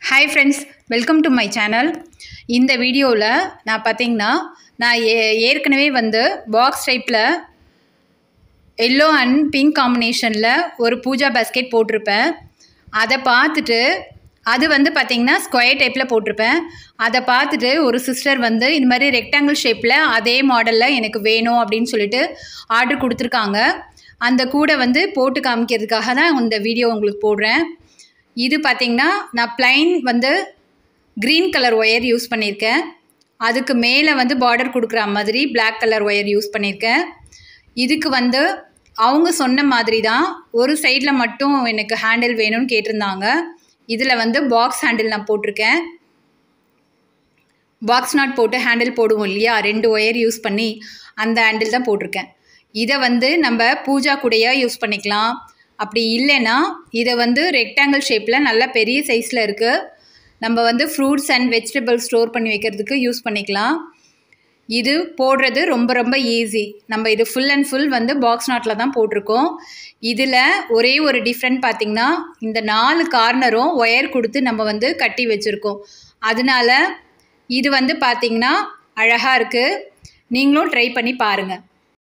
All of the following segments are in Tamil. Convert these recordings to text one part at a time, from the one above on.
hi friends welcome to my channel இந்த வீடியோவில் நான் பார்த்தீங்கன்னா நான் ஏ ஏற்கனவே வந்து பாக்ஸ் டைப்பில் எல்லோ அண்ட் பிங்க் காம்பினேஷனில் ஒரு பூஜா பாஸ்கெட் போட்டிருப்பேன் அதை பார்த்துட்டு அது வந்து பார்த்திங்கன்னா ஸ்கொயர் டைப்பில் போட்டிருப்பேன் அதை பார்த்துட்டு ஒரு சிஸ்டர் வந்து இது மாதிரி ரெக்டாங்கிள் ஷேப்பில் அதே மாடலில் எனக்கு வேணும் அப்படின்னு சொல்லிட்டு ஆர்டர் கொடுத்துருக்காங்க அந்த கூடை வந்து போட்டு காமிக்கிறதுக்காக தான் இந்த வீடியோ உங்களுக்கு போடுறேன் இது பார்த்திங்கன்னா நான் ப்ளைன் வந்து க்ரீன் கலர் ஒயர் யூஸ் பண்ணியிருக்கேன் அதுக்கு மேலே வந்து பார்டர் கொடுக்குற மாதிரி பிளாக் கலர் ஒயர் யூஸ் பண்ணியிருக்கேன் இதுக்கு வந்து அவங்க சொன்ன மாதிரி தான் ஒரு சைடில் மட்டும் எனக்கு ஹேண்டில் வேணும்னு கேட்டிருந்தாங்க இதில் வந்து பாக்ஸ் ஹேண்டில் நான் போட்டிருக்கேன் பாக்ஸ் நாட் போட்டு ஹேண்டில் போடுவோம் இல்லையா ரெண்டு ஒயர் யூஸ் பண்ணி அந்த ஹேண்டில் தான் போட்டிருக்கேன் இதை வந்து நம்ம பூஜா கூடையாக யூஸ் பண்ணிக்கலாம் அப்படி இல்லைன்னா இதை வந்து ரெக்டாங்கிள் ஷேப்பில் நல்ல பெரிய சைஸில் இருக்குது நம்ம வந்து ஃப்ரூட்ஸ் அண்ட் வெஜிடபிள்ஸ் ஸ்டோர் பண்ணி வைக்கிறதுக்கு யூஸ் பண்ணிக்கலாம் இது போடுறது ரொம்ப ரொம்ப ஈஸி நம்ம இது ஃபுல் அண்ட் ஃபுல் வந்து பாக்ஸ் நாட்டில் தான் போட்டிருக்கோம் இதில் ஒரே ஒரு டிஃப்ரெண்ட் பார்த்திங்கன்னா இந்த நாலு கார்னரும் ஒயர் கொடுத்து நம்ம வந்து கட்டி வச்சுருக்கோம் அதனால இது வந்து பார்த்திங்கன்னா அழகாக இருக்குது நீங்களும் ட்ரை பண்ணி பாருங்கள்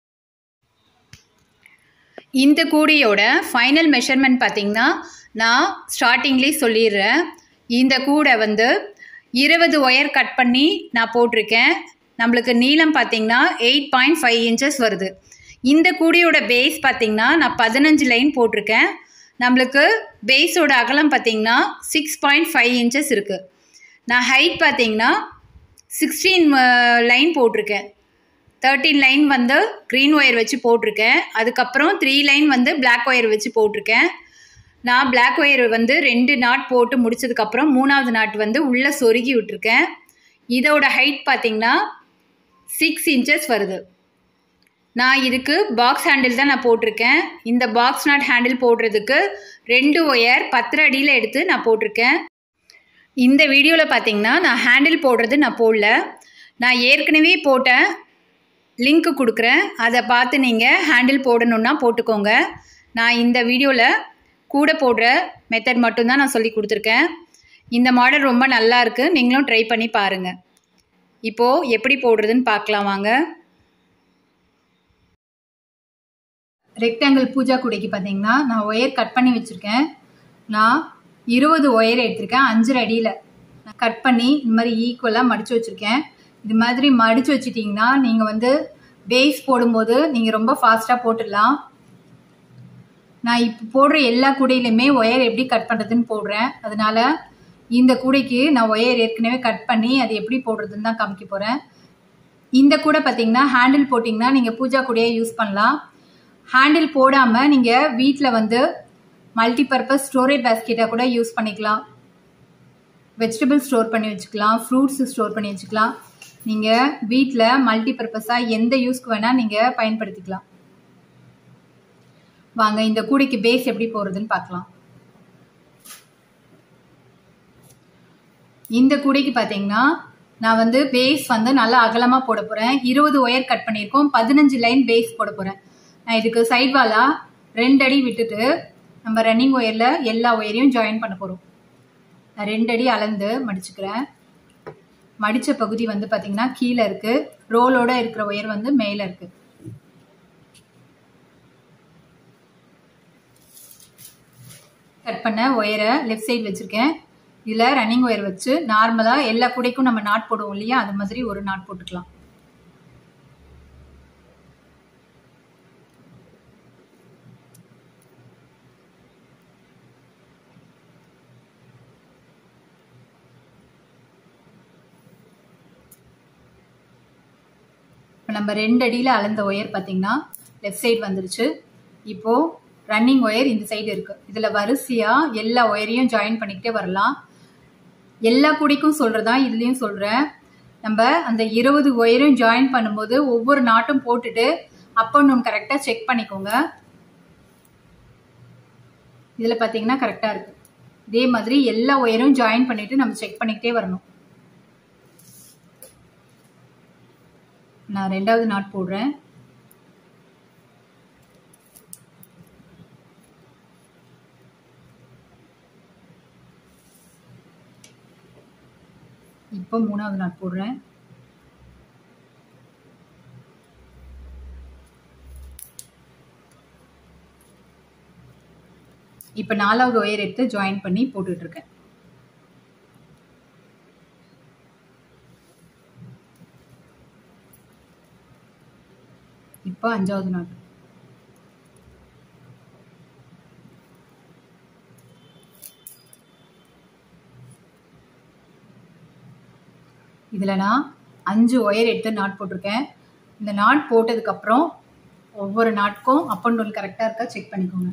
இந்த கூடையோட ஃபைனல் மெஷர்மெண்ட் பார்த்திங்கன்னா நான் ஸ்டார்டிங்லேயே சொல்லிடுறேன் இந்த கூடை வந்து இருபது ஒயர் கட் பண்ணி நான் போட்டிருக்கேன் நம்மளுக்கு நீளம் பார்த்திங்கன்னா எயிட் பாயிண்ட் ஃபைவ் இன்ச்சஸ் வருது இந்த கூடையோட பேஸ் பார்த்திங்கன்னா நான் பதினஞ்சு லைன் போட்டிருக்கேன் நம்மளுக்கு பேஸோட அகலம் பார்த்திங்கன்னா சிக்ஸ் பாயிண்ட் ஃபைவ் இன்ச்சஸ் இருக்குது நான் ஹைட் பார்த்திங்கன்னா சிக்ஸ்டீன் லைன் போட்டிருக்கேன் தேர்ட்டீன் லைன் வந்து க்ரீன் ஒயர் வச்சு போட்டிருக்கேன் அதுக்கப்புறம் த்ரீ லைன் வந்து பிளாக் ஒயர் வச்சு போட்டிருக்கேன் நான் பிளாக் ஒயர் வந்து ரெண்டு நாட் போட்டு முடிச்சதுக்கப்புறம் மூணாவது நாட் வந்து உள்ளே சொருகி விட்டுருக்கேன் இதோட ஹைட் பார்த்திங்கன்னா சிக்ஸ் இன்ச்சஸ் வருது நான் இதுக்கு பாக்ஸ் ஹேண்டில் தான் நான் போட்டிருக்கேன் இந்த பாக்ஸ் நாட் ஹேண்டில் போடுறதுக்கு ரெண்டு ஒயர் பத்தரை அடியில் எடுத்து நான் போட்டிருக்கேன் இந்த வீடியோவில் பார்த்தீங்கன்னா நான் ஹேண்டில் போடுறது நான் போடல நான் ஏற்கனவே போட்ட லிங்க்கு கொடுக்குறேன் அதை பார்த்து நீங்கள் ஹேண்டில் போடணுன்னா போட்டுக்கோங்க நான் இந்த வீடியோவில் கூட போடுற மெத்தட் மட்டும்தான் நான் சொல்லி கொடுத்துருக்கேன் இந்த மாடல் ரொம்ப நல்லா இருக்குது நீங்களும் ட்ரை பண்ணி பாருங்கள் இப்போது எப்படி போடுறதுன்னு பார்க்கலாம் வாங்க ரெக்டாங்கிள் பூஜா கூடைக்கு பார்த்தீங்கன்னா நான் ஒயர் கட் பண்ணி வச்சுருக்கேன் நான் இருபது ஒயர் எடுத்திருக்கேன் அஞ்சு அடியில் நான் கட் பண்ணி இந்த மாதிரி ஈக்குவலாக மடித்து வச்சுருக்கேன் இது மாதிரி மடித்து வச்சிட்டிங்கன்னா நீங்கள் வந்து பேஸ் போடும்போது நீங்கள் ரொம்ப ஃபாஸ்ட்டாக போட்டுடலாம் நான் இப்போ போடுற எல்லா கூடையிலுமே ஒயர் எப்படி கட் பண்ணுறதுன்னு போடுறேன் அதனால இந்த கூடைக்கு நான் ஒயர் ஏற்கனவே கட் பண்ணி அது எப்படி போடுறதுன்னு தான் காமிக்க போகிறேன் இந்த கூடை பார்த்தீங்கன்னா ஹேண்டில் போட்டிங்கன்னா நீங்கள் பூஜா கூடையை யூஸ் பண்ணலாம் ஹேண்டில் போடாமல் நீங்கள் வீட்டில் வந்து மல்டி பர்பஸ் ஸ்டோரேஜ் பேஸ்கெட்டாக கூட யூஸ் பண்ணிக்கலாம் வெஜிடபிள் ஸ்டோர் பண்ணி வச்சுக்கலாம் ஃப்ரூட்ஸ் ஸ்டோர் பண்ணி வச்சுக்கலாம் நீங்கள் வீட்டில் மல்டி பர்பஸாக எந்த யூஸ்க்கு வேணால் நீங்கள் பயன்படுத்திக்கலாம் வாங்க இந்த கூடைக்கு பேஸ் எப்படி போகிறதுன்னு பார்க்கலாம் இந்த கூடைக்கு பார்த்தீங்கன்னா நான் வந்து பேஸ் வந்து நல்லா அகலமாக போட போகிறேன் இருபது ஒயர் கட் பண்ணியிருக்கோம் பதினஞ்சு லைன் பேஸ் போட போகிறேன் நான் இதுக்கு சைட் வாலாக ரெண்டு அடி விட்டுட்டு நம்ம ரன்னிங் ஒயரில் எல்லா ஒயரையும் ஜாயின் பண்ண போகிறோம் நான் ரெண்டு அடி அளந்து மடிச்சுக்கிறேன் மடித்த பகுதி வந்து பார்த்திங்கன்னா கீழே இருக்குது ரோலோட இருக்கிற ஒயர் வந்து மேலே இருக்குது கட் பண்ண ஒயரை லெஃப்ட் சைடு வச்சுருக்கேன் இதில் ரன்னிங் ஒயர் வச்சு நார்மலாக எல்லா கூடைக்கும் நம்ம நாட் போடுவோம் இல்லையா அது மாதிரி ஒரு நாட் போட்டுக்கலாம் இப்போ நம்ம ரெண்டு அடியில் அளந்த ஒயர் பார்த்திங்கன்னா லெஃப்ட் சைடு வந்துருச்சு இப்போது ரன்னிங் ஒயர் இந்த சைடு இருக்குது இதில் வரிசையாக எல்லா ஒயரையும் ஜாயின் பண்ணிக்கிட்டே வரலாம் எல்லா குடிக்கும் சொல்கிறதா இதுலேயும் சொல்கிறேன் நம்ம அந்த இருபது ஒயரும் ஜாயின் பண்ணும்போது ஒவ்வொரு நாட்டும் போட்டுட்டு அப்போ ஒன்று கரெக்டாக செக் பண்ணிக்கோங்க இதில் பார்த்தீங்கன்னா கரெக்டாக இருக்குது இதே மாதிரி எல்லா ஒயரும் ஜாயின் பண்ணிவிட்டு நம்ம செக் பண்ணிக்கிட்டே வரணும் நான் ரெண்டாவது நாட் போடுறேன் இப்போ மூணாவது நாட் போடுறேன் இப்போ நாலாவது ஒயர் எடுத்து ஜாயின் பண்ணி போட்டுட்ருக்கேன் இப்போ அஞ்சாவது நாட் இதில் நான் அஞ்சு ஒயர் எடுத்து நாட் போட்டிருக்கேன் இந்த நாட் போட்டதுக்கப்புறம் ஒவ்வொரு நாட்கும் அப் அண்ட் டவுன் கரெக்டாக இருக்கா செக் பண்ணிக்கோங்க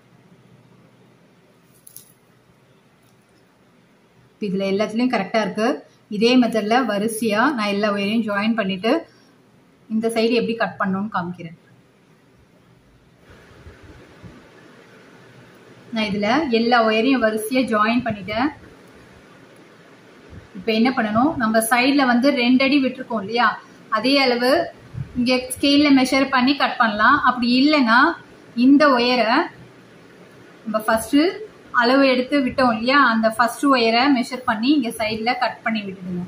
இதில் எல்லாத்துலேயும் கரெக்டாக இருக்குது இதே மெத்தடில் வரிசையாக நான் எல்லா ஒயரையும் ஜாயின் பண்ணிவிட்டு இந்த சைடு எப்படி கட் பண்ணணும்னு காமிக்கிறேன் நான் இதில் எல்லா ஒயரையும் வரிசையாக ஜாயின் பண்ணிட்டேன் இப்போ என்ன பண்ணணும் நம்ம சைடில் வந்து ரெண்டு அடி விட்டுருக்கோம் இல்லையா அதே அளவு இங்கே ஸ்கேலில் மெஷர் பண்ணி கட் பண்ணலாம் அப்படி இல்லைன்னா இந்த ஒயரை நம்ம ஃபஸ்ட்டு அளவு எடுத்து விட்டோம் இல்லையா அந்த ஃபர்ஸ்ட் ஒயரை மெஷர் பண்ணி இங்கே சைடில் கட் பண்ணி விட்டுடுங்க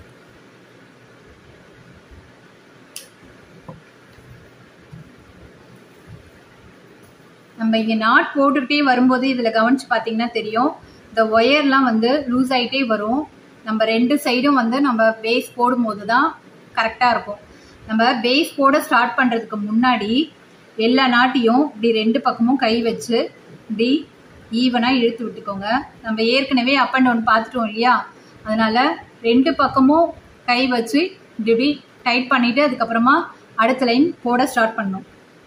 நம்ம இங்கே நாட் போட்டுக்கிட்டே வரும்போது இதில் கவனிச்சு பார்த்தீங்கன்னா தெரியும் இந்த ஒயர்லாம் வந்து லூஸ் ஆகிட்டே வரும் நம்ம ரெண்டு சைடும் வந்து நம்ம பேஸ் போடும்போது தான் கரெக்டாக இருக்கும் நம்ம பேஸ் போட ஸ்டார்ட் பண்ணுறதுக்கு முன்னாடி எல்லா நாட்டையும் இப்படி ரெண்டு பக்கமும் கை வச்சு இப்படி ஈவனாக இழுத்து விட்டுக்கோங்க நம்ம ஏற்கனவே அப் அண்ட் டவுன் பார்த்துட்டோம் இல்லையா அதனால ரெண்டு பக்கமும் கை வச்சு இப்படி இப்படி டைட் பண்ணிவிட்டு அதுக்கப்புறமா அடுத்த லைன் போட ஸ்டார்ட் பண்ணணும்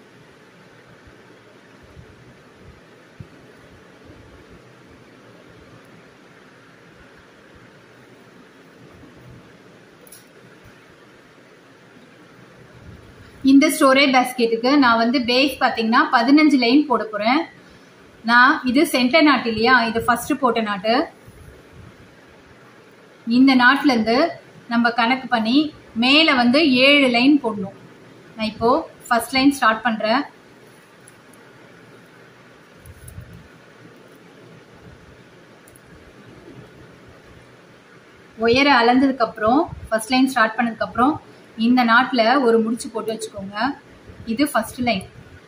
இந்த ஸ்டோரேஜ் பேஸ்கெட்டுக்கு நான் வந்து பேஸ் பார்த்தீங்கன்னா பதினஞ்சு லைன் போட போகிறேன் நான் இது சென்டர் நாட்டு இல்லையா இது ஃபர்ஸ்ட் போட்ட நாட்டு இந்த நாட்டிலேருந்து நம்ம கணக்கு பண்ணி மேலே வந்து ஏழு லைன் போடணும் நான் இப்போ ஃபர்ஸ்ட் லைன் ஸ்டார்ட் பண்ணுறேன் ஒயரை அளந்ததுக்கப்புறம் ஃபர்ஸ்ட் லைன் ஸ்டார்ட் பண்ணதுக்கப்புறம் இந்த நாட்டில் ஒரு முடிச்சு போட்டு வச்சுக்கோங்க இது ஃபர்ஸ்ட் லைன்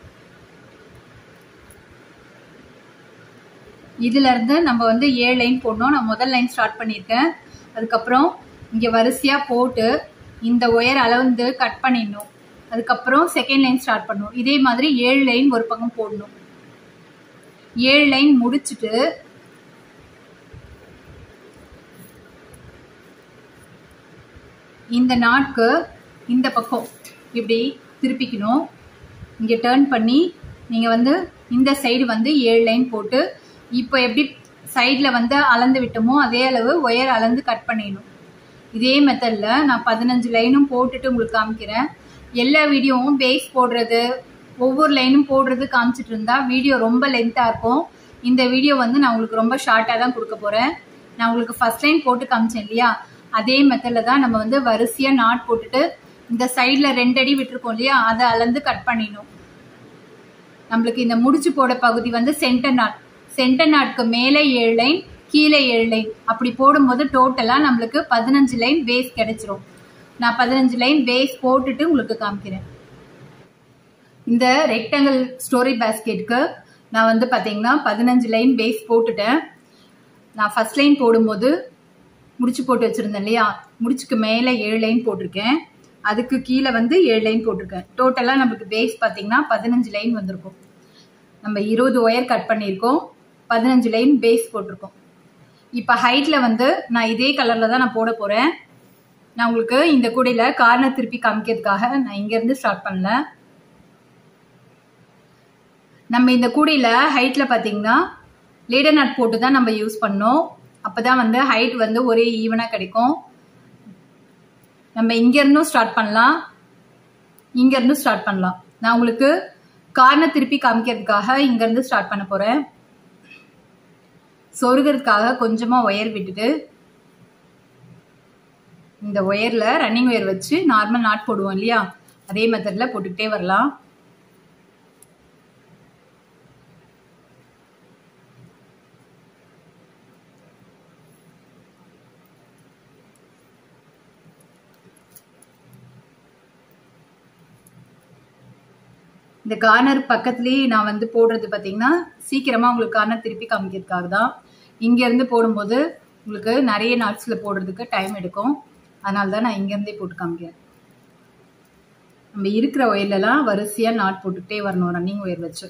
இதுல இருந்து நம்ம வந்து ஏழு லைன் போடணும் நான் முதல் லைன் ஸ்டார்ட் பண்ணியிருக்கேன் அதுக்கப்புறம் இங்கே வரிசையாக போட்டு இந்த ஒயர் அளந்து கட் பண்ணிடணும் அதுக்கப்புறம் செகண்ட் லைன் ஸ்டார்ட் பண்ணணும் இதே மாதிரி ஏழு லைன் ஒரு பக்கம் போடணும் ஏழு லைன் முடிச்சுட்டு இந்த நாட்கு இந்த பக்கம் இப்படி திருப்பிக்கணும் இங்கே டேர்ன் பண்ணி நீங்கள் வந்து இந்த சைடு வந்து ஏழு லைன் போட்டு இப்போ எப்படி சைடில் வந்து அளந்து விட்டோமோ அதே அளவு ஒயர் அளந்து கட் பண்ணிடணும் இதே மெத்தடில் நான் பதினஞ்சு லைனும் போட்டுட்டு உங்களுக்கு காமிக்கிறேன் எல்லா வீடியோவும் பேஸ் போடுறது ஒவ்வொரு லைனும் போடுறது காமிச்சிட்டு இருந்தா வீடியோ ரொம்ப லென்த்தாக இருக்கும் இந்த வீடியோ வந்து நான் உங்களுக்கு ரொம்ப ஷார்ட்டாக தான் கொடுக்க போகிறேன் நான் உங்களுக்கு ஃபர்ஸ்ட் லைன் போட்டு காமிச்சேன் இல்லையா அதே மெத்தடில் தான் நம்ம வந்து வரிசையாக நாட் போட்டுட்டு இந்த சைடில் ரெண்டு அடி விட்டுருக்கோம் இல்லையா அதை அளந்து கட் பண்ணிடணும் நம்மளுக்கு இந்த முடிச்சு போட பகுதி வந்து சென்டர் நாட் சென்டர் நாட்க்கு மேலே ஏழு லைன் கீழே ஏழு லைன் அப்படி போடும்போது டோட்டலாக நம்மளுக்கு பதினஞ்சு லைன் பேஸ் கிடைச்சிரும் நான் பதினஞ்சு லைன் பேஸ் போட்டுட்டு உங்களுக்கு காமிக்கிறேன் இந்த ரெக்டாங்கிள் ஸ்டோரி பேஸ்கெட்டுக்கு நான் வந்து பார்த்தீங்கன்னா பதினஞ்சு லைன் பேஸ் போட்டுட்டேன் நான் ஃபர்ஸ்ட் லைன் போடும்போது முடிச்சு போட்டு வச்சுருந்தேன் இல்லையா முடிச்சுக்கு மேலே ஏழு லைன் போட்டிருக்கேன் அதுக்கு கீழே வந்து ஏழு லைன் போட்டிருக்கேன் டோட்டலாக நமக்கு பேஸ் பார்த்தீங்கன்னா பதினஞ்சு லைன் வந்திருக்கும் நம்ம இருபது ஒயர் கட் பண்ணியிருக்கோம் பதினஞ்சு லைன் பேஸ் போட்டிருக்கோம் இப்போ ஹைட்டில் வந்து நான் இதே கலரில் தான் நான் போட போகிறேன் நான் உங்களுக்கு இந்த கூடையில் கார்னர் திருப்பி காமிக்கிறதுக்காக நான் இங்கேருந்து ஸ்டார்ட் பண்ணல நம்ம இந்த கூடையில் ஹைட்டில் பார்த்தீங்கன்னா லேடர் நட் போட்டு தான் நம்ம யூஸ் பண்ணோம் அப்போ தான் வந்து ஹைட் வந்து ஒரே ஈவனாக கிடைக்கும் நம்ம இங்கேருந்தும் ஸ்டார்ட் பண்ணலாம் இங்கேருந்தும் ஸ்டார்ட் பண்ணலாம் நான் உங்களுக்கு கார்னர் திருப்பி காமிக்கிறதுக்காக இங்கேருந்து ஸ்டார்ட் பண்ண போகிறேன் சொருகிறதுக்காக கொஞ்சமாக ஒயர் விட்டுட்டு இந்த ஒயரில் ரன்னிங் ஒயர் வச்சு நார்மல் நாட் போடுவோம் இல்லையா அதே மெத்தடில் போட்டுக்கிட்டே வரலாம் இந்த கார்னர் பக்கத்துலேயே நான் வந்து போடுறது பார்த்தீங்கன்னா சீக்கிரமாக உங்களுக்கு கார்னர் திருப்பி காமிக்கிறதுக்காக தான் இங்கேருந்து போடும்போது உங்களுக்கு நிறைய நாட்ஸில் போடுறதுக்கு டைம் எடுக்கும் அதனால தான் நான் இங்கேருந்தே போட்டு காமிக்கிறேன் நம்ம இருக்கிற ஒயர்லலாம் வரிசையாக நாட் போட்டுக்கிட்டே வரணும் ரன்னிங் ஒயர் வச்சு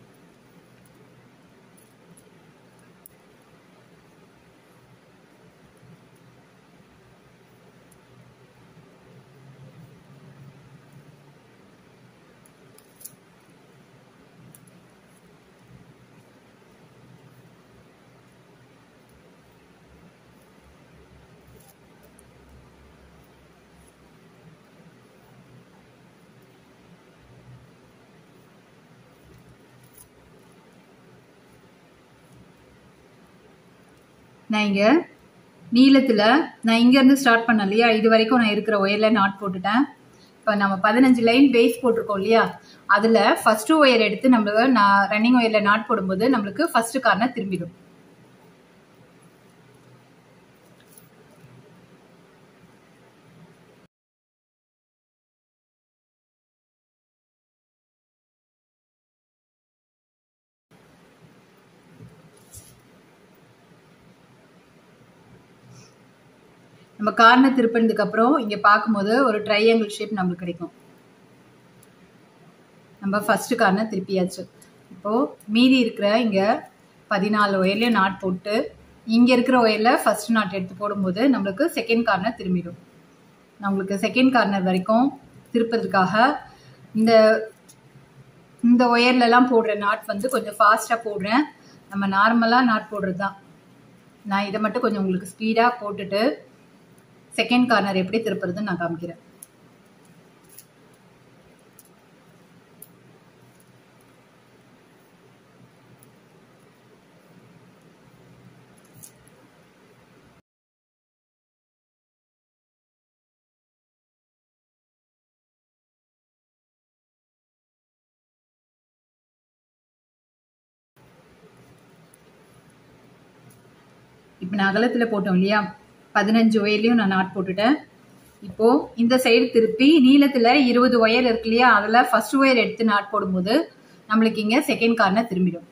நான் இங்கே நீளத்தில் நான் இங்கேருந்து ஸ்டார்ட் பண்ணேன் இல்லையா இது வரைக்கும் நான் இருக்கிற ஒயரில் நாட் போட்டுட்டேன் இப்போ நம்ம பதினஞ்சு லைன் பேஸ் போட்டிருக்கோம் இல்லையா அதில் ஃபஸ்ட்டு ஒயர் எடுத்து நம்மளுக்கு நான் ரன்னிங் ஒயரில் நாட் போடும்போது நம்மளுக்கு ஃபஸ்ட்டு கார்னர் திரும்பிடும் நம்ம கார்னர் திருப்பினதுக்கு அப்புறம் இங்கே பார்க்கும்போது ஒரு ட்ரையாங்கிள் ஷேப் நம்மளுக்கு கிடைக்கும் நம்ம ஃபர்ஸ்ட் கார்னர் திருப்பியாச்சு இப்போது மீதி இருக்கிற இங்கே பதினாலு ஒயர்லேயும் நாட் போட்டு இங்கே இருக்கிற ஒயரில் ஃபர்ஸ்ட் நாட் எடுத்து போடும்போது நம்மளுக்கு செகண்ட் கார்னர் திரும்பிடும் நான் உங்களுக்கு செகண்ட் கார்னர் வரைக்கும் திருப்பதற்காக இந்த இந்த ஒயர்லலாம் போடுற நாட் வந்து கொஞ்சம் ஃபாஸ்ட்டாக போடுறேன் நம்ம நார்மலாக நாட் போடுறது தான் நான் இதை மட்டும் கொஞ்சம் உங்களுக்கு ஸ்பீடாக போட்டுட்டு செகண்ட் கார்னர் எப்படி திருப்புறதுன்னு நான் காமிக்கிறேன் இப்போ நான் அகலத்தில் போட்டோம் இல்லையா பதினஞ்சு ஒயர்லையும் நான் நாட் போட்டுட்டேன் இப்போ இந்த சைடு திருப்பி நீளத்தில் இருபது ஒயர் இருக்கு இல்லையா அதில் ஃபர்ஸ்ட் ஒயர் எடுத்து நாட் போடும்போது நம்மளுக்கு இங்கே செகண்ட் கார்னர் திரும்பிடும்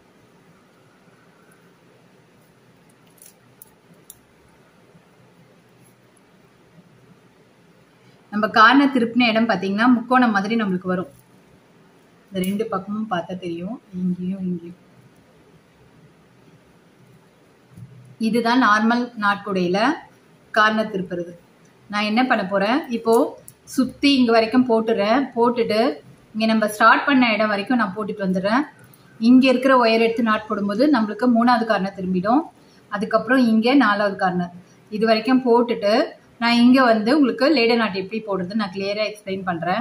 நம்ம கார்னர் திருப்பின இடம் பார்த்தீங்கன்னா முக்கோணம் மாதிரி நம்மளுக்கு வரும் இந்த ரெண்டு பக்கமும் பார்த்தா தெரியும் இங்கேயும் இங்கேயும் இதுதான் நார்மல் நாட்குடையில் கார்னர் திருப்புறது நான் என்ன பண்ண போகிறேன் இப்போது சுற்றி இங்கே வரைக்கும் போட்டுறேன் போட்டுட்டு இங்கே நம்ம ஸ்டார்ட் பண்ண இடம் வரைக்கும் நான் போட்டுட்டு வந்துடுறேன் இங்கே இருக்கிற ஒயர் எடுத்து நாட் போடும்போது நம்மளுக்கு மூணாவது கார்னர் திரும்பிடும் அதுக்கப்புறம் இங்கே நாலாவது கார்னர் இது வரைக்கும் போட்டுட்டு நான் இங்கே வந்து உங்களுக்கு லேடர் நாட் எப்படி போடுறது நான் கிளியராக எக்ஸ்பிளைன் பண்ணுறேன்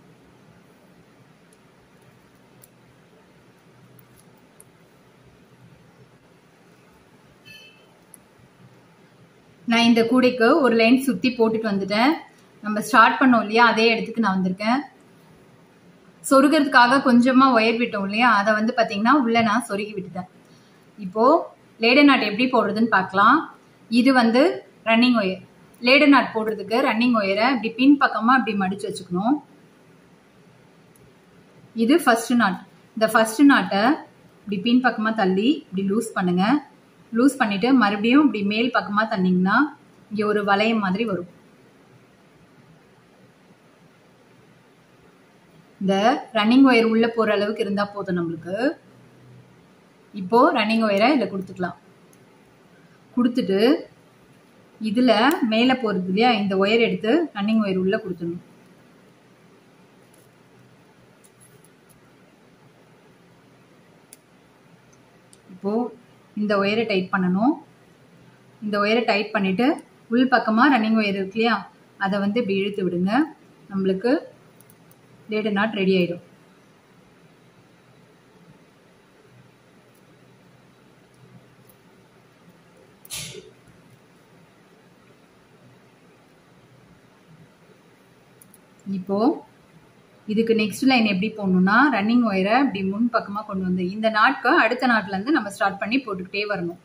நான் இந்த கூடைக்கு ஒரு லைன் சுற்றி போட்டுட்டு வந்துட்டேன் நம்ம ஸ்டார்ட் பண்ணோம் இல்லையா அதே இடத்துக்கு நான் வந்திருக்கேன் சொருகிறதுக்காக கொஞ்சமாக ஒயர் விட்டோம் இல்லையா அதை வந்து பார்த்தீங்கன்னா உள்ளே நான் சொருகி விட்டுட்டேன் இப்போது லேடர் நாட் எப்படி போடுறதுன்னு பார்க்கலாம் இது வந்து ரன்னிங் ஒயர் லேடர் நாட் போடுறதுக்கு ரன்னிங் ஒயரை இப்படி பின் பக்கமாக இப்படி மடித்து வச்சுக்கணும் இது ஃபர்ஸ்ட் நாட் இந்த ஃபர்ஸ்ட் நாட்டை இப்படி பின் பக்கமாக தள்ளி இப்படி லூஸ் பண்ணுங்கள் லூஸ் பண்ணிவிட்டு மறுபடியும் இப்படி மேல் பக்கமாக தந்தீங்கன்னா இங்கே ஒரு வளையம் மாதிரி வரும் இந்த ரன்னிங் ஒயர் உள்ளே போகிற அளவுக்கு இருந்தால் போதும் நம்மளுக்கு இப்போது ரன்னிங் ஒயரை இதில் கொடுத்துக்கலாம் கொடுத்துட்டு இதில் மேலே போகிறது இல்லையா இந்த ஒயர் எடுத்து ரன்னிங் ஒயர் உள்ளே கொடுத்துடணும் இப்போது இந்த ஒயரை டைட் பண்ணணும் இந்த ஒயரை டைட் பண்ணிவிட்டு உள் பக்கமாக ரன்னிங் ஒயர் இருக்கு இல்லையா அதை வந்து இப்படி இழுத்து விடுங்க நம்மளுக்கு லேடர் நாட் ரெடி ஆகிடும் இப்போது இதுக்கு நெக்ஸ்ட் லைன் எப்படி போடணும்னா ரன்னிங் ஒயரை இப்படி முன் பக்கமாக கொண்டு வந்து இந்த நாட்க்கு அடுத்த நாட்லேருந்து நம்ம ஸ்டார்ட் பண்ணி போட்டுக்கிட்டே வரணும்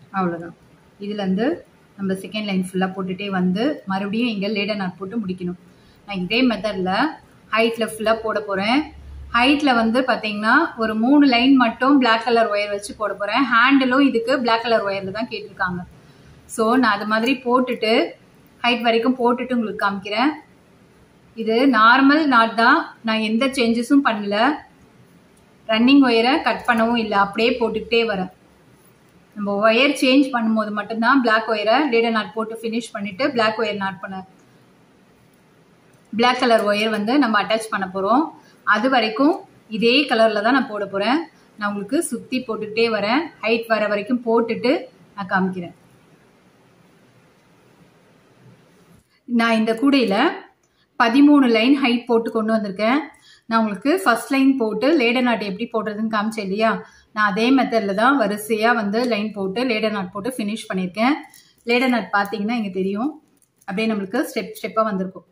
அவ்வளோதான் இதுலேருந்து நம்ம செகண்ட் லைன் ஃபுல்லாக போட்டுகிட்டே வந்து மறுபடியும் இங்கே லேடர் நாட் போட்டு முடிக்கணும் நான் இதே மெத்தடில் ஹைட்டில் ஃபுல்லாக போட போகிறேன் ஹைட்டில் வந்து பார்த்தீங்கன்னா ஒரு மூணு லைன் மட்டும் Black கலர் ஒயர் வச்சு போட போகிறேன் ஹேண்டிலும் இதுக்கு Black கலர் ஒயரில் தான் கேட்டிருக்காங்க ஸோ நான் அது மாதிரி போட்டுட்டு ஹைட் வரைக்கும் போட்டுட்டு உங்களுக்கு காமிக்கிறேன் இது நார்மல் நாட் தான் நான் எந்த சேஞ்சஸும் பண்ணல ரன்னிங் ஒயரை கட் பண்ணவும் இல்லை அப்படியே போட்டுக்கிட்டே வரேன் நம்ம ஒயர் சேஞ்ச் பண்ணும்போது மட்டும்தான் Black ஒயரை லேடர் நாட் போட்டு ஃபினிஷ் பண்ணிட்டு Black ஒயர் நாட் பண்ண Black கலர் ஒயர் வந்து நம்ம அட்டாச் பண்ண போகிறோம் அது வரைக்கும் இதே கலரில் தான் நான் போட போகிறேன் நான் உங்களுக்கு சுற்றி போட்டுக்கிட்டே வரேன் ஹைட் வர வரைக்கும் போட்டுட்டு நான் காமிக்கிறேன் நான் இந்த கூடையில் பதிமூணு லைன் ஹைட் போட்டு கொண்டு வந்திருக்கேன் நான் உங்களுக்கு ஃபர்ஸ்ட் லைன் போட்டு லேடர் நாட் எப்படி போடுறதுன்னு காமிச்சேன் இல்லையா நான் அதே மெத்தடில் தான் வரிசையாக வந்து லைன் போட்டு லேடர் நாட் போட்டு ஃபினிஷ் பண்ணியிருக்கேன் லேடர் நாட் பார்த்தீங்கன்னா இங்கே தெரியும் அப்படியே நம்மளுக்கு ஸ்டெப் ஸ்டெப்பாக வந்திருக்கும்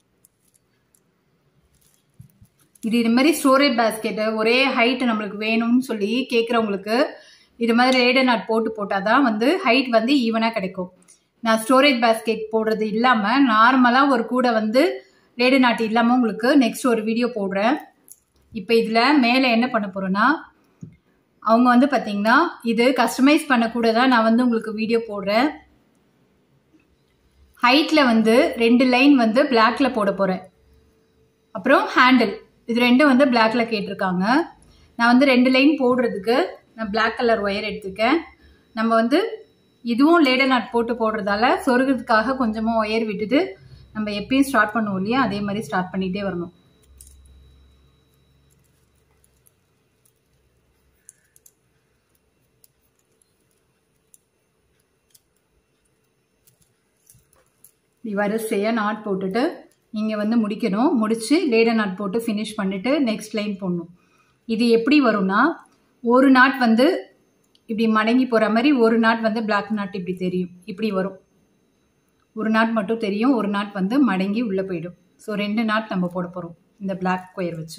இது இது மாதிரி ஸ்டோரேஜ் பேஸ்கெட்டு ஒரே ஹைட் நம்மளுக்கு வேணும்னு சொல்லி கேட்குறவங்களுக்கு இது மாதிரி லேடர் நாட் போட்டு போட்டால் தான் வந்து ஹைட் வந்து ஈவனாக கிடைக்கும் நான் ஸ்டோரேஜ் பேஸ்கெட் போடுறது இல்லாமல் நார்மலாக ஒரு கூடை வந்து லேடர் நாட் இல்லாமல் உங்களுக்கு நெக்ஸ்ட் ஒரு வீடியோ போடுறேன் இப்போ இதில் மேலே என்ன பண்ண போகிறேன்னா அவங்க வந்து பார்த்தீங்கன்னா இது கஸ்டமைஸ் பண்ண கூட தான் நான் வந்து உங்களுக்கு வீடியோ போடுறேன் ஹைட்டில் வந்து ரெண்டு லைன் வந்து பிளாக்ல போட போகிறேன் அப்புறம் ஹேண்டில் இது ரெண்டும் வந்து பிளாக்ல கேட்டிருக்காங்க நான் வந்து ரெண்டு லைன் போடுறதுக்கு நான் பிளாக் கலர் ஒயர் எடுத்திருக்கேன் நம்ம வந்து இதுவும் லேடர் நாட் போட்டு போடுறதால சொருகிறதுக்காக கொஞ்சமாக ஒயர் விட்டுட்டு நம்ம எப்பயும் ஸ்டார்ட் பண்ணுவோம் இல்லையா அதே மாதிரி ஸ்டார்ட் பண்ணிகிட்டே வரணும் இப்படி வரிசையாக நாட் போட்டுட்டு இங்கே வந்து முடிக்கணும் முடித்து லேடர் நாட் போட்டு ஃபினிஷ் பண்ணிவிட்டு நெக்ஸ்ட் லைன் போடணும் இது எப்படி வரும்னா ஒரு நாட் வந்து இப்படி மடங்கி போகிற மாதிரி ஒரு நாட் வந்து பிளாக் நாட் இப்படி தெரியும் இப்படி வரும் ஒரு நாட் மட்டும் தெரியும் ஒரு நாட் வந்து மடங்கி உள்ளே போயிடும் ஸோ ரெண்டு நாட் நம்ம போட போகிறோம் இந்த பிளாக் கொயர் வச்சு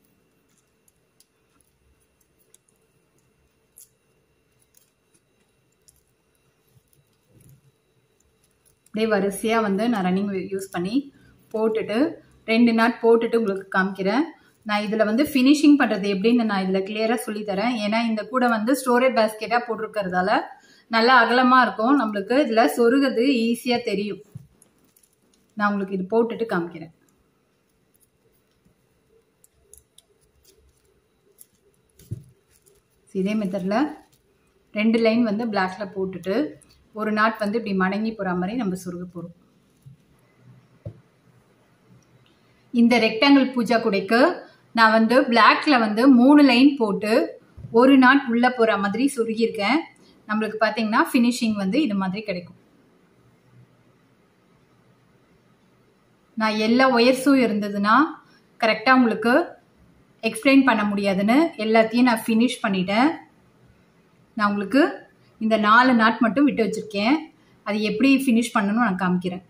அப்படியே வரிசையாக வந்து நான் ரன்னிங் யூஸ் பண்ணி போட்டுட்டு ரெண்டு நாட் போட்டுட்டு உங்களுக்கு காமிக்கிறேன் நான் இதில் வந்து ஃபினிஷிங் பண்ணுறது எப்படின்னு நான் இதில் கிளியராக சொல்லித்தரேன் ஏன்னா இந்த கூட வந்து ஸ்டோரேஜ் பேஸ்கெட்டாக போட்டிருக்கிறதால நல்லா அகலமாக இருக்கும் நம்மளுக்கு இதில் சொருகிறது ஈஸியாக தெரியும் நான் உங்களுக்கு இது போட்டுட்டு காமிக்கிறேன் இதே மெத்தடில் ரெண்டு லைன் வந்து பிளாக்ல போட்டுட்டு ஒரு நாட் வந்து இப்படி மடங்கி போகிற மாதிரி நம்ம சொருக போகிறோம் இந்த ரெக்டாங்கிள் பூஜா குடைக்கு நான் வந்து பிளாக்ல வந்து மூணு லைன் போட்டு ஒரு நாட் உள்ளே போகிற மாதிரி சொருகியிருக்கேன் நம்மளுக்கு பார்த்தீங்கன்னா ஃபினிஷிங் வந்து இது மாதிரி கிடைக்கும் நான் எல்லா ஒயர்ஸும் இருந்ததுன்னா கரெக்டாக உங்களுக்கு எக்ஸ்பிளைன் பண்ண முடியாதுன்னு எல்லாத்தையும் நான் ஃபினிஷ் பண்ணிட்டேன் நான் உங்களுக்கு இந்த நாலு நாட் மட்டும் விட்டு வச்சுருக்கேன் அது எப்படி ஃபினிஷ் பண்ணணும் நான் காமிக்கிறேன்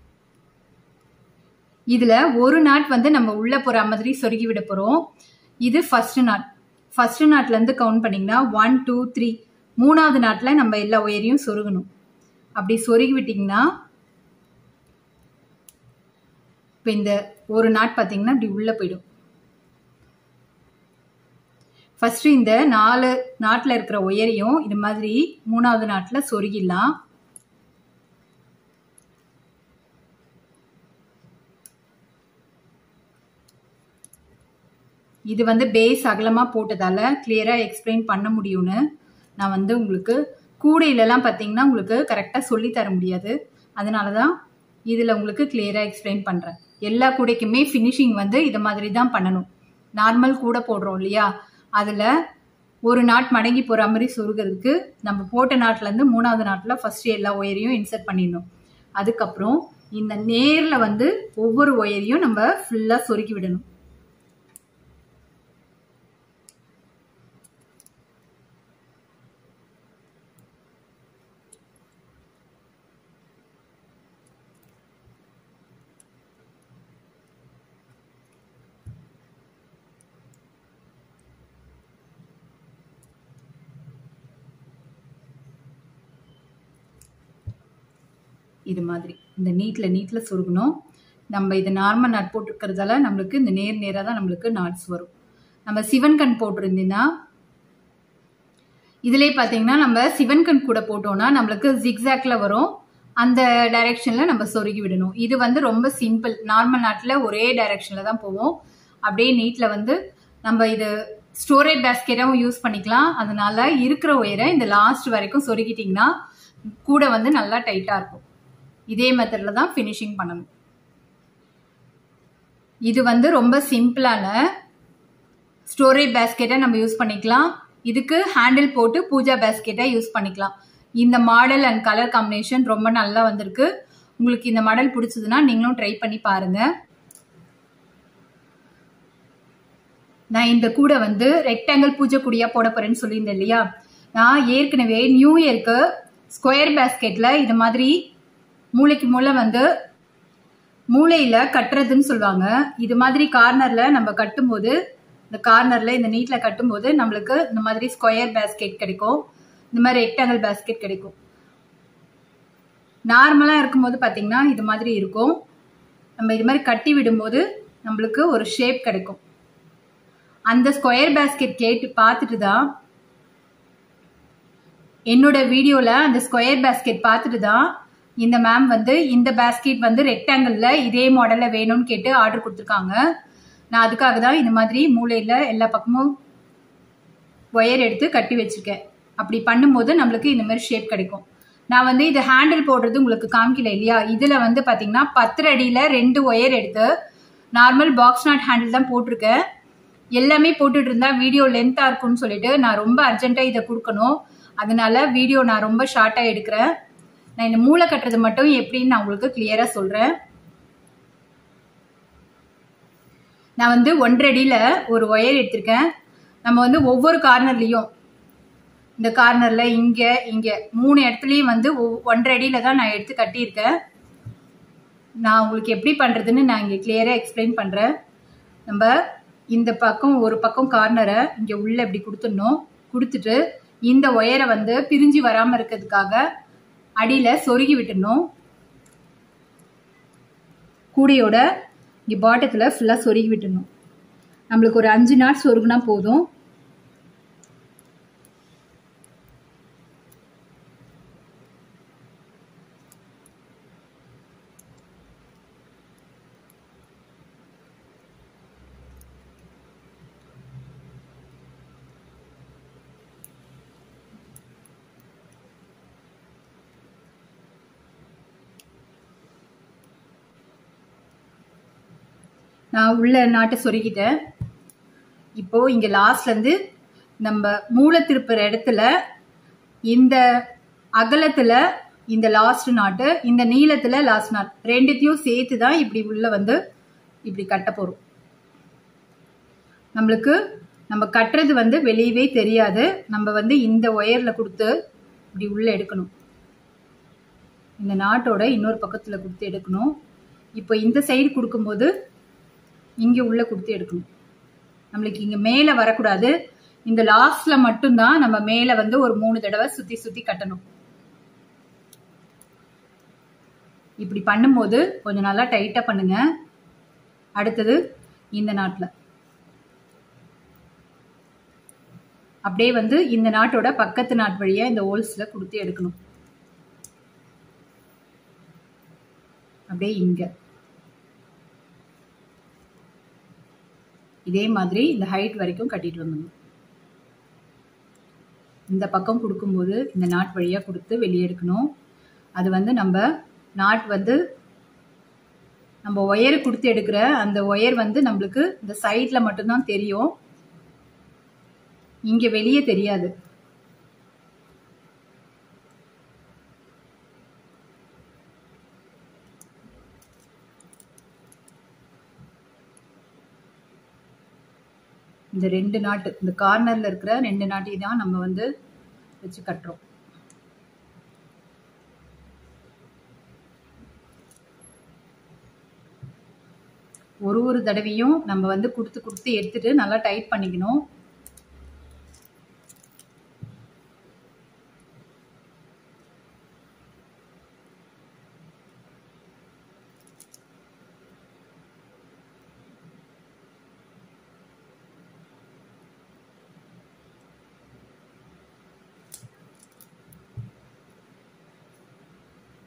இதில் ஒரு நாட் வந்து நம்ம உள்ளே போகிற மாதிரி சொருகி விட போகிறோம் இது ஃபஸ்ட்டு நாட் ஃபஸ்ட்டு நாட்லேருந்து கவுண்ட் பண்ணிங்கன்னா ஒன் டூ த்ரீ மூணாவது நாட்டில் நம்ம எல்லா ஒயரையும் சொருகணும் அப்படி சொருகி விட்டிங்கன்னா இப்போ இந்த ஒரு நாட் பார்த்தீங்கன்னா இப்படி உள்ளே போயிடும் ஃபஸ்ட்டு இந்த நாலு நாட்டில் இருக்கிற ஒயரையும் இது மாதிரி மூணாவது நாட்டில் சொருகிடலாம் இது வந்து பேஸ் அகலமாக போட்டதால கிளியராக எக்ஸ்பிளைன் பண்ண முடியும்னு நான் வந்து உங்களுக்கு கூடையிலலாம் பார்த்தீங்கன்னா உங்களுக்கு கரெக்டாக சொல்லி தர முடியாது அதனால தான் இதில் உங்களுக்கு கிளியராக எக்ஸ்பிளைன் பண்ணுறேன் எல்லா கூடைக்குமே ஃபினிஷிங் வந்து இதை மாதிரி தான் பண்ணணும் நார்மல் கூடை போடுறோம் இல்லையா அதில் ஒரு நாட் மடங்கி போகிற மாதிரி சொருகிறதுக்கு நம்ம போட்ட நாட்டிலேருந்து மூணாவது நாட்டில் ஃபஸ்ட்டு எல்லா ஒயரையும் இன்சர்ட் பண்ணிடணும் அதுக்கப்புறம் இந்த நேரில் வந்து ஒவ்வொரு ஒயரையும் நம்ம ஃபுல்லாக சொருக்கி விடணும் இது மாதிரி இந்த நீட்டில் நீட்டில் சொருகணும் நம்ம இது நார்மல் நாட் போட்டுருக்கிறதால நம்மளுக்கு இந்த நேர் நேராக தான் நம்மளுக்கு நாட்ஸ் வரும் நம்ம சிவன் கண் போட்டிருந்தீங்கன்னா இதுலேயே பார்த்தீங்கன்னா நம்ம சிவன் கண் கூட போட்டோம்னா நம்மளுக்கு ஜிக்ஸாக்ல வரும் அந்த டைரெக்ஷனில் நம்ம சொருகி விடணும் இது வந்து ரொம்ப சிம்பிள் நார்மல் நாட்டில் ஒரே டைரெக்ஷனில் தான் போவோம் அப்படியே நீட்டில் வந்து நம்ம இது ஸ்டோரேஜ் பேஸ்கெட்டாகவும் யூஸ் பண்ணிக்கலாம் அதனால இருக்கிற ஒயரை இந்த லாஸ்ட் வரைக்கும் சொருகிட்டிங்கன்னா கூட வந்து நல்லா டைட்டாக இருக்கும் இதே மெத்தடில் தான் ஃபினிஷிங் பண்ணணும் இது வந்து ரொம்ப சிம்பிளான ஸ்டோரேஜ் பேஸ்கெட்டை நம்ம யூஸ் பண்ணிக்கலாம் இதுக்கு ஹேண்டில் போட்டு பூஜா பேஸ்கெட்டை யூஸ் பண்ணிக்கலாம் இந்த மாடல் அண்ட் கலர் காம்பினேஷன் ரொம்ப நல்லா வந்திருக்கு உங்களுக்கு இந்த மாடல் பிடிச்சதுன்னா நீங்களும் ட்ரை பண்ணி பாருங்க நான் இந்த கூடை வந்து ரெக்டாங்கிள் பூஜை கூடியா போட போறேன்னு சொல்லியிருந்தேன் இல்லையா நான் ஏற்கனவே நியூ இயர்க்கு ஸ்கொயர் பேஸ்கெட்ல இது மாதிரி மூளைக்கு மூளை வந்து மூளையில கட்டுறதுன்னு சொல்லுவாங்க இது மாதிரி கார்னர்ல நம்ம கட்டும்போது இந்த கார்னர்ல இந்த நீட்ல கட்டும்போது நம்மளுக்கு இந்த மாதிரி ஸ்கொயர் பேஸ்கெட் கிடைக்கும் இந்த மாதிரி ரெக்டாங்கிள் பேஸ்கெட் கிடைக்கும் நார்மலா இருக்கும்போது பாத்தீங்கன்னா இது மாதிரி இருக்கும் நம்ம இது மாதிரி கட்டி விடும்போது நம்மளுக்கு ஒரு ஷேப் கிடைக்கும் அந்த ஸ்கொயர் பேஸ்கெட் கேட்டு பார்த்துட்டு தான் என்னோட வீடியோல அந்த ஸ்கொயர் பேஸ்கெட் பார்த்துட்டு தான் இந்த மேம் வந்து இந்த பேஸ்கெட் வந்து ரெக்டாங்கிள்ல இதே மாடல்ல வேணும்னு கேட்டு ஆர்டர் கொடுத்துருக்காங்க நான் அதுக்காக தான் இந்த மாதிரி மூளையில எல்லா பக்கமும் ஒயர் எடுத்து கட்டி வச்சிருக்கேன் அப்படி பண்ணும்போது நம்மளுக்கு இந்த மாதிரி ஷேப் கிடைக்கும் நான் வந்து இது ஹேண்டில் போடுறது உங்களுக்கு காமிக்கல இல்லையா இதுல வந்து பாத்தீங்கன்னா பத்து அடியில ரெண்டு ஒயர் எடுத்து நார்மல் பாக்ஸ் நாட் ஹேண்டில் தான் போட்டிருக்கேன் எல்லாமே போட்டுட்டு இருந்தா வீடியோ லென்த்தா இருக்கும்னு சொல்லிட்டு நான் ரொம்ப அர்ஜென்ட்டா இதை கொடுக்கணும் அதனால வீடியோ நான் ரொம்ப ஷார்ட்டா எடுக்கிறேன் நான் இந்த மூளை கட்டுறது மட்டும் எப்படின்னு நான் உங்களுக்கு கிளியரா சொல்றேன் நான் வந்து ஒன்றரை அடியில ஒரு ஒயர் எடுத்திருக்கேன் நம்ம வந்து ஒவ்வொரு கார்னர்லயும் இந்த கார்னர்ல இங்க இங்க மூணு இடத்துலயும் வந்து ஒன்றரை அடியில தான் நான் எடுத்து கட்டியிருக்கேன் நான் உங்களுக்கு எப்படி பண்றதுன்னு நான் இங்க கிளியரா எக்ஸ்பிளைன் பண்றேன் நம்ம இந்த பக்கம் ஒரு பக்கம் கார்னரை இங்க உள்ள இப்படி கொடுத்துடணும் கொடுத்துட்டு இந்த ஒயரை வந்து பிரிஞ்சு வராம இருக்கிறதுக்காக அடியில சொருகி விட்டுடணும் கூடையோட இங்க பாட்டத்துல ஃபுல்லா சொருகி விட்டுடணும் நம்மளுக்கு ஒரு அஞ்சு நாட் சொருகுனா போதும் நான் உள்ள நாட்டை சொருகிட்டேன் இப்போ இங்க லாஸ்ட்ல இருந்து நம்ம மூளை திருப்புற இடத்துல இந்த அகலத்துல இந்த லாஸ்ட் நாட்டு இந்த நீளத்துல லாஸ்ட் நாட் ரெண்டுத்தையும் சேர்த்து தான் இப்படி உள்ள வந்து இப்படி கட்ட போறோம் நம்மளுக்கு நம்ம கட்டுறது வந்து வெளியவே தெரியாது நம்ம வந்து இந்த ஒயர்ல கொடுத்து இப்படி உள்ள எடுக்கணும் இந்த நாட்டோட இன்னொரு பக்கத்துல கொடுத்து எடுக்கணும் இப்போ இந்த சைடு கொடுக்கும்போது இங்க உள்ள கொடுத்து எடுக்கணும் நம்மளுக்கு இங்க மேல வரக்கூடாது இந்த லாஸ்ட்ல மட்டும்தான் நம்ம மேல வந்து ஒரு மூணு தடவை சுத்தி சுத்தி கட்டணும் இப்படி பண்ணும்போது கொஞ்சம் நல்லா டைட்டா பண்ணுங்க அடுத்தது இந்த நாட்டில் அப்படியே வந்து இந்த நாட்டோட பக்கத்து நாட் வழியா இந்த ஹோல்ஸ்ல கொடுத்து எடுக்கணும் அப்படியே இங்க இதே மாதிரி இந்த ஹைட் வரைக்கும் கட்டிட்டு வந்துடணும் இந்த பக்கம் கொடுக்கும்போது இந்த நாட் வழியா கொடுத்து வெளியே எடுக்கணும் அது வந்து நம்ம நாட் வந்து நம்ம ஒயர் கொடுத்து எடுக்கிற அந்த ஒயர் வந்து நம்மளுக்கு இந்த சைட்ல மட்டும்தான் தெரியும் இங்க வெளியே தெரியாது இந்த ரெண்டு நாட்டு இந்த கார்னர்ல இருக்கிற ரெண்டு நாட்டையும் தான் நம்ம வந்து வச்சு கட்டுறோம் ஒரு ஒரு தடவையும் நம்ம வந்து கொடுத்து கொடுத்து எடுத்துட்டு நல்லா டைட் பண்ணிக்கணும்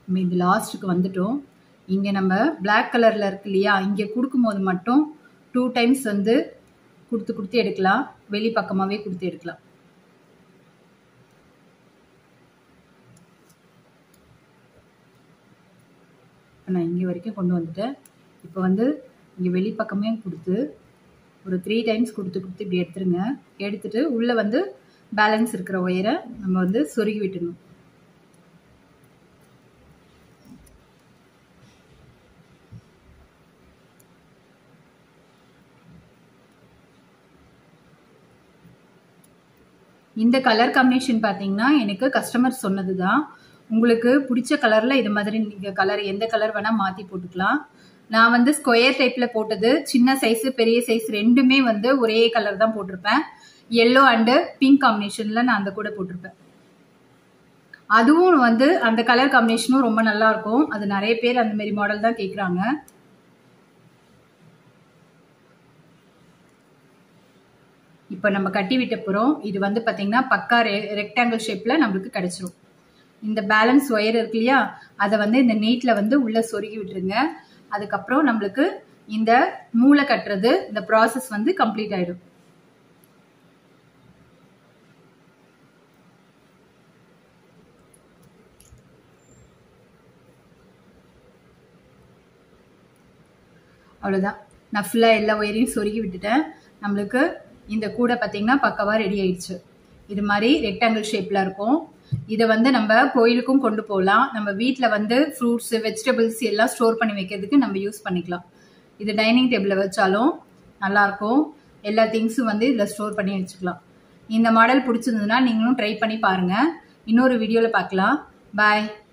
நம்ம இது லாஸ்ட்டுக்கு வந்துட்டோம் இங்கே நம்ம பிளாக் கலரில் இருக்கு இல்லையா இங்கே கொடுக்கும்போது மட்டும் டூ டைம்ஸ் வந்து கொடுத்து கொடுத்து எடுக்கலாம் வெளி பக்கமாகவே கொடுத்து எடுக்கலாம் நான் இங்கே வரைக்கும் கொண்டு வந்துட்டேன் இப்போ வந்து இங்கே வெளிப்பக்கமே கொடுத்து ஒரு த்ரீ டைம்ஸ் கொடுத்து கொடுத்து இப்படி எடுத்துருங்க எடுத்துட்டு உள்ளே வந்து பேலன்ஸ் இருக்கிற ஒயரை நம்ம வந்து சொருகி விட்டுடணும் இந்த கலர் காம்பினேஷன் பார்த்தீங்கன்னா எனக்கு கஸ்டமர் சொன்னது தான் உங்களுக்கு பிடிச்ச கலரில் இது மாதிரி நீங்கள் கலர் எந்த கலர் வேணால் மாற்றி போட்டுக்கலாம் நான் வந்து ஸ்கொயர் டைப்பில் போட்டது சின்ன சைஸு பெரிய சைஸ் ரெண்டுமே வந்து ஒரே கலர் தான் போட்டிருப்பேன் எல்லோ அண்டு பிங்க் காம்பினேஷனில் நான் அந்த கூட போட்டிருப்பேன் அதுவும் வந்து அந்த கலர் காம்பினேஷனும் ரொம்ப நல்லா இருக்கும் அது நிறைய பேர் அந்த மாதிரி மாடல் தான் கேட்குறாங்க இப்போ நம்ம கட்டி விட்ட போகிறோம் இது வந்து பார்த்தீங்கன்னா பக்கா ரெ ரெக்டாங்கிள் ஷேப்பில் நம்மளுக்கு கிடச்சிரும் இந்த பேலன்ஸ் ஒயர் இருக்கு இல்லையா அதை வந்து இந்த நீட்டில் வந்து உள்ளே சொருகி விட்டுருங்க அதுக்கப்புறம் நம்மளுக்கு இந்த மூளை கட்டுறது இந்த ப்ராசஸ் வந்து கம்ப்ளீட் ஆகிடும் அவ்வளோதான் நான் ஃபுல்லாக எல்லா ஒயரையும் சொருகி விட்டுட்டேன் நம்மளுக்கு இந்த கூடை பார்த்தீங்கன்னா பக்கவாக ரெடி ஆயிடுச்சு இது மாதிரி ரெக்டாங்கிள் ஷேப்பில் இருக்கும் இதை வந்து நம்ம கோயிலுக்கும் கொண்டு போகலாம் நம்ம வீட்டில் வந்து ஃப்ரூட்ஸ் வெஜிடபிள்ஸ் எல்லாம் ஸ்டோர் பண்ணி வைக்கிறதுக்கு நம்ம யூஸ் பண்ணிக்கலாம் இது டைனிங் டேபிளில் வச்சாலும் நல்லாயிருக்கும் எல்லா திங்ஸும் வந்து இதில் ஸ்டோர் பண்ணி வச்சுக்கலாம் இந்த மாடல் பிடிச்சிருந்ததுன்னா நீங்களும் ட்ரை பண்ணி பாருங்கள் இன்னொரு வீடியோவில் பார்க்கலாம் பாய்